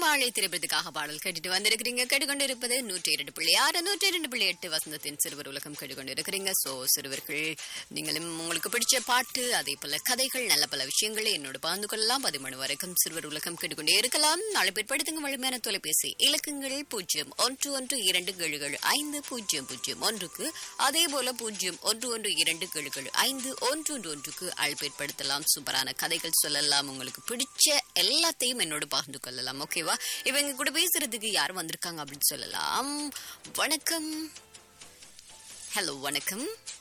வாழை திரைப்படத்துக்காக பாடல் கேட்டுட்டு வந்திருக்கிறீங்க கேட்டுக்கொண்டு இருப்பது நூற்றி இரண்டு புள்ளி ஆறு நூற்றி இரண்டு புள்ளி எட்டு வசந்தத்தின் சிறுவர் உலகம் கேட்டுக்கொண்டு இருக்கிறீங்க சோ சிறுவர்கள் நீங்களும் உங்களுக்கு பிடிச்ச பாட்டு அதே போல கதைகள் நல்ல பல விஷயங்களை என்னோட பகிர்ந்து கொள்ளலாம் பதிமணி வரைக்கும் சிறுவர் உலகம் கேட்டுக்கொண்டே இருக்கலாம் நாளை பிற்படுத்துங்க வலிமையான தொலைபேசி இலக்கங்கள் பூஜ்ஜியம் ஒன்று ஒன்று இரண்டு ஏழுகள் ஐந்து பூஜ்ஜியம் பூஜ்ஜியம் ஒன்றுக்கு அதே போல பூஜ்ஜியம் ஒன்று ஒன்று இரண்டு ஏழுகள் ஐந்து ஒன்று ஒன்று ஒன்றுக்கு அழைப்பேற்படுத்தலாம் சூப்பரான கதைகள் சொல்லலாம் உங்களுக்கு பிடிச்ச எல்லாத்தையும் என்னோட பகிர்ந்து கொள்ளலாம் ஓகேவா இப்ப எங்க கூட பேசுறதுக்கு யார் வந்திருக்காங்க அப்படின்னு சொல்லலாம் வணக்கம் ஹலோ வணக்கம்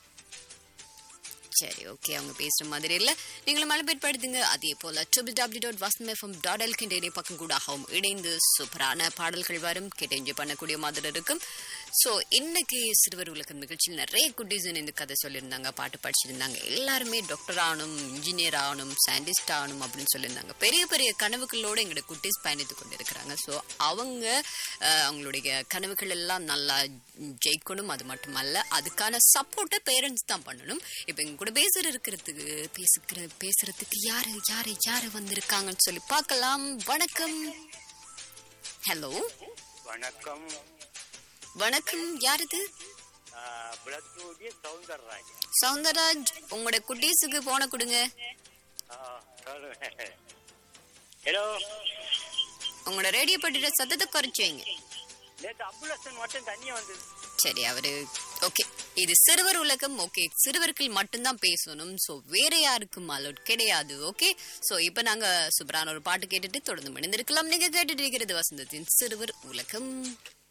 சரி ஓகே அவங்க பேசுற மாதிரி இல்ல நீங்களும் மலைப்பேற்படுத்துங்க அதே போல triple W dot Vasantham FM dot எல் கிண்டே பக்கம் கூட ஆகும் இணைந்து சூப்பரான பாடல்கள் வரும் கேட்டு என்ஜாய் பண்ணக்கூடிய மாதிரி இருக்கும் ஸோ இன்னைக்கு சிறுவர் உலகம் நிகழ்ச்சியில் நிறைய குட்டீஸ் இந்த கதை சொல்லியிருந்தாங்க பாட்டு படிச்சிருந்தாங்க எல்லாருமே டாக்டர் ஆகணும் இன்ஜினியர் ஆகணும் சயின்டிஸ்ட் ஆகணும் அப்படின்னு சொல்லியிருந்தாங்க பெரிய பெரிய கனவுகளோடு எங்களோட குட்டீஸ் பயணித்து கொண்டு இருக்கிறாங்க ஸோ அவங்க அஹ், அவங்களுடைய கனவுகள் எல்லாம் நல்லா ஜெயிக்கணும் அது மட்டுமல்ல அதுக்கான சப்போர்ட்டை பேரண்ட்ஸ் தான் பண்ணணும் இப்போ எங்க கூட பேசுற இருக்கிறதுக்கு பேசுகிற பேசுறதுக்கு யாரு யாரு யாரு வந்திருக்காங்கன்னு சொல்லி பார்க்கலாம் வணக்கம் ஹலோ வணக்கம் வணக்கம் யார் இது பிளத்தூடிய சவுந்தரராஜ் சவுந்தரராஜ் உங்களோட குட்டீஸுக்கு போன கொடுங்க ஹலோ உங்களோட ரேடியோ பட்டிட சத்தத்தை குறைச்சு வைங்க நேற்று அம்புலன்ஸ் மட்டும் தண்ணியா வந்தது சரி அவரு ஓகே இது சிறுவர் உலகம் ஓகே சிறுவர்கள் மட்டும்தான் பேசணும் சோ வேற யாருக்கும் அலோட் கிடையாது ஓகே சோ இப்போ நாங்க சூப்பரான ஒரு பாட்டு கேட்டுட்டு தொடர்ந்து மணிந்திருக்கலாம் நீங்க கேட்டுட்டு இருக்கிறது வசந்தத்தின் சிறுவர் உலகம்